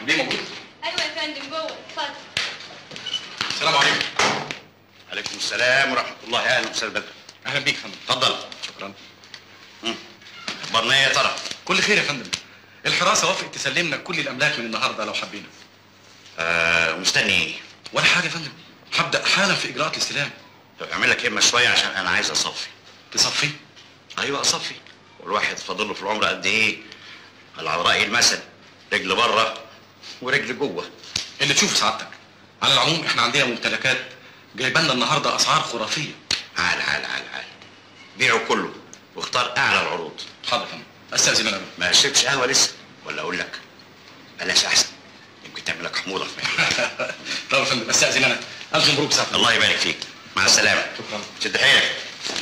ليه موجود ايوه يا فندم جوه اتفضل السلام عليكم عليكم السلام ورحمه الله اهلا وسهلا بك اهلا بيك يا فندم اتفضل شكرا اخبارنا ايه يا ترى كل خير يا فندم الحراسه وافقت تسلمنا كل الاملاك من النهارده لو حبينا آه مستني ايه ولا حاجه يا فندم هبدا حالا في اجراءات الاستلام طب اعمل لك همه شويه عشان انا عايز اصفي تصفي ايوه اصفي والواحد فاضل له في العمر قد ايه على راي المثل رجل بره ورجل جوه اللي تشوفه سعادتك على العموم احنا عندنا ممتلكات جايبه لنا النهارده اسعار خرافيه عال عال عال عال بيعه كله واختار اعلى العروض حاضر يا فندم استاذن انا ما شربتش قهوه لسه ولا اقول لك بلاش احسن يمكن تعمل لك حموضه في معدتك طب يا فندم استاذن انا الف مبروك سعادتك الله يبارك فيك مع السلامه شكرا شد حيلك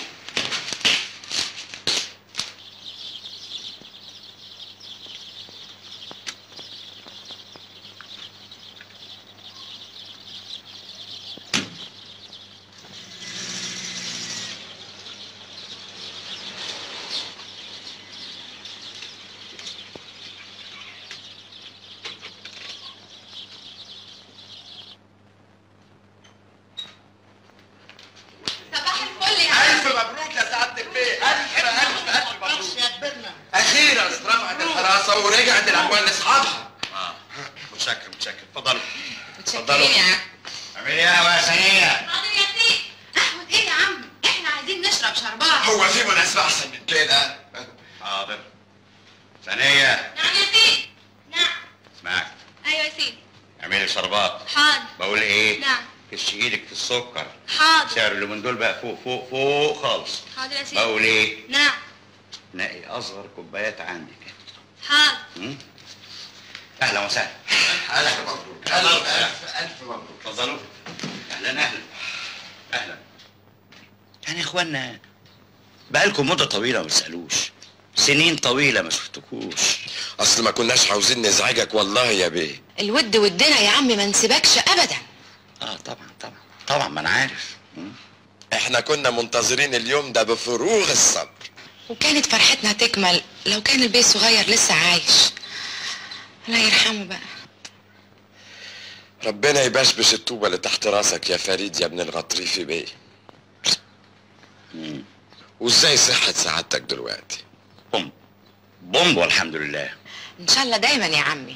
صباح الفل يا ألف مبروك يا سعادة البيه ألف ألف ألف مبروك يا كبرنا أخيرا رفعت الحراسة ورجعت الأموال لأصحابها اه متشكر متشكر اتفضلوا متشكرين يا عم اعمل ايه يا ثانيه حاضر يا سيدي قهوة ايه يا عم احنا عايزين نشرب شربات هو في مناسبة أحسن من كده حاضر ثانيه نعم يا سيدي نعم اسمعك ايوه يا سيدي اعملي شربات حاضر بقول ايه نعم كش ايدك في السكر حاضر سعر اللي من دول بقى فوق فوق فوق خالص حاضر يا سيدي بقول ايه نعم نقي اصغر كوبايات عندك حاضر م? اهلا وسهلا ألف مبروك ألف ألف ألف مبروك اتفضلوا اهلا اهلا اهلا يعني يا اخوانا بقالكم مده طويله ما تسالوش سنين طويله ما شفتكوش اصل ما كناش عاوزين نزعجك والله يا بيه الود ودنا يا عم ما نسيبكش ابدا اه طبعا طبعا طبعا ما انا عارف م? احنا كنا منتظرين اليوم ده بفروغ الصبر وكانت فرحتنا تكمل لو كان البيه الصغير لسه عايش الله يرحمه بقى ربنا يبشبش الطوبة اللي تحت راسك يا فريد يا ابن الغطريفي بيه م. وازاي صحة سعادتك دلوقتي بوم بوم والحمد لله ان شاء الله دايما يا عمي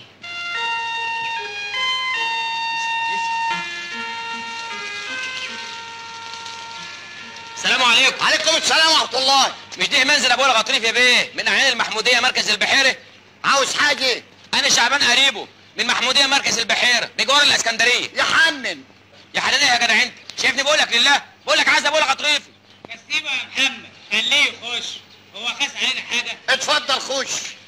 السلام عليكم عليكم السلام ورحمة الله مش دي منزل ابو الغطريف يا بيه من اعيان المحموديه مركز البحيره عاوز حاجة انا شعبان قريبه من محموديه مركز البحيره بجوار الاسكندريه يا حنن يا حنان يا جدع انت شايفني بقول لك لله بقول لك عايز ابو الغطريفي سيبه يا محمد خليه يخش هو خاس علينا حاجه اتفضل خش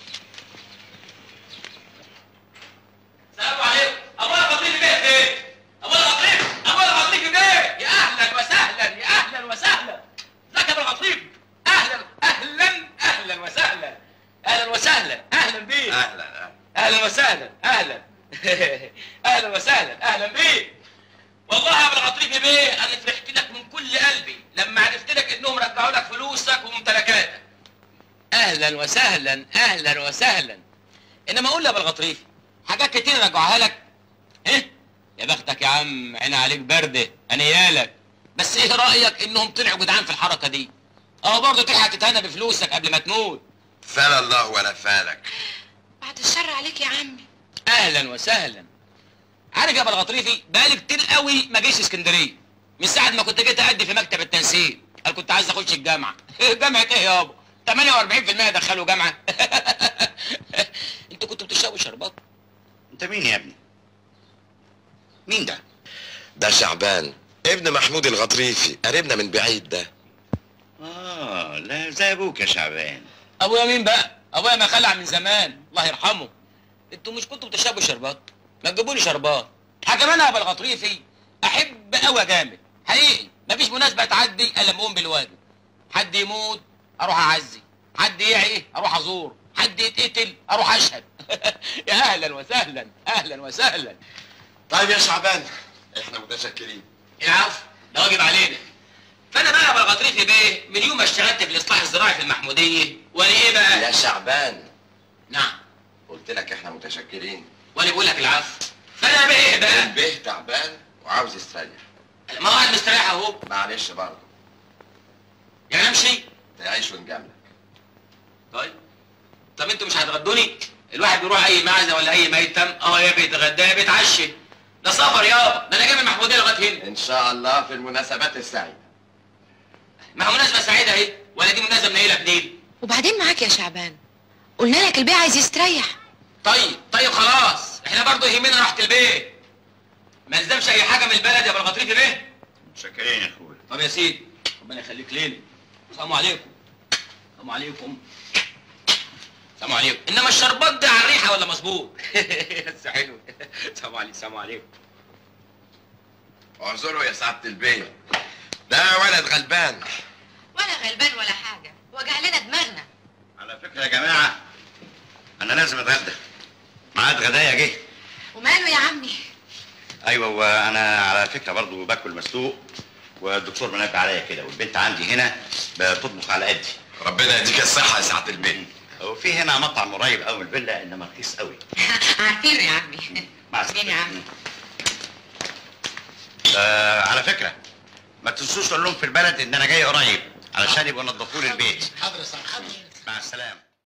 السلام عليكم ابو الغطريفي بيه فين ابو الغطريفي ابو الغطريفي بيه يا اهلا وسهلا يا اهلا وسهلا ازيك يا ابو الغطريفي اهلا اهلا اهلا وسهلا اهلا وسهلا اهلا بيك اهلا اهلا وسهلا اهلا اهلا وسهلا اهلا بيك والله يا ابو الغطريفي بيه انا فرحت لك من كل قلبي لما عرفت لك انهم رجعوا لك فلوسك وممتلكاتك اهلا وسهلا اهلا وسهلا انما اقول لي يا ابو الغطريفي حاجات كتير رجعوها لك ايه يا بختك يا عم عين عليك برده انيالك بس ايه رايك انهم طلعوا جدعان في الحركه دي اه برضه تلحق تتهنى بفلوسك قبل ما تموت فلا الله ولا فالك بعد الشر عليك يا عمي اهلا وسهلا عارف يا ابو الغطريفي بقالي كتير قوي ما جيش اسكندريه من ساعه ما كنت جيت اادي في مكتب التنسيق قال كنت عايز اخش الجامعه جامعه ايه يابا 48% دخلوا جامعه انتوا كنتوا بتشربوا شربات انت مين يا ابني مين ده ده شعبان ابن محمود الغطريفي قريبنا من بعيد ده اه لا زي ابوك يا شعبان ابويا مين بقى ابويا ما خلع من زمان الله يرحمه انتوا مش كنتوا بتشربوا شربات ما تجيبوا لي شربات حاجه انا يا ابو الغطريفي احب قوي جامد حقيقي مفيش مناسبه تعدي الا لما اقوم بالواجب حد يموت اروح اعزي حد يعي اروح ازور حد يتقتل اروح اشهد يا اهلا وسهلا اهلا وسهلا طيب يا شعبان احنا متشكرين العفو ده واجب علينا فانا بقى يا ابو الغطريفي بيه من يوم ما اشتغلت في الاصلاح الزراعي في المحموديه وانا ايه بقى يا شعبان نعم قلت لك احنا متشكرين وانا بقول لك العفو فانا بايه بقى البيه تعبان وعاوز يستريح ما هو قاعد مستريح اهو معلش برضه يعني امشي تعيش ونجاملك طيب طب انتوا مش هتغدوني الواحد بيروح اي معزه ولا اي ميتم اه يا بيتغدى يا بيتعشى ده سفر يابا ده انا جاي من المحموديه لغايه هنا ان شاء الله في المناسبات السعيده ما هو مناسبه سعيده اهي ولا دي مناسبه منيله بنيل وبعدين معاك يا شعبان قلنا لك البيه عايز يستريح طيب طيب خلاص احنا برضه يهمنا راحه البيت ما نلزمش اي حاجه من البلد يا ابو الغطريفي بيه متشكرين يا اخويا طب يا سيدي ربنا يخليك ليلي السلام عليكم السلام عليكم السلام عليكم انما الشربات ده على الريحه ولا مظبوط بس حلو السلام عليكم السلام عليكم اعذروا يا سعاده البيه ده ولد غلبان ولا غلبان ولا حاجه وجع لنا دماغنا على فكره يا جماعه انا لازم اتغدى ميعاد غدايا جه وماله يا عمي ايوه وانا على فكره برضو باكل مسلوق والدكتور منبه عليا كده والبنت عندي هنا بتطبخ على قدي ربنا يديك الصحه يا سعاده البيه وفي هنا مطعم قريب قوي من الفيلا انما رخيص قوي عارفينه يا عمي مع عارفين يا عمي آه على فكره ما تنسوش تقول لهم في البلد ان انا جاي قريب علشان يبقوا ينضفوا لي البيت حاضر يا صاحبي حاضر مع السلامه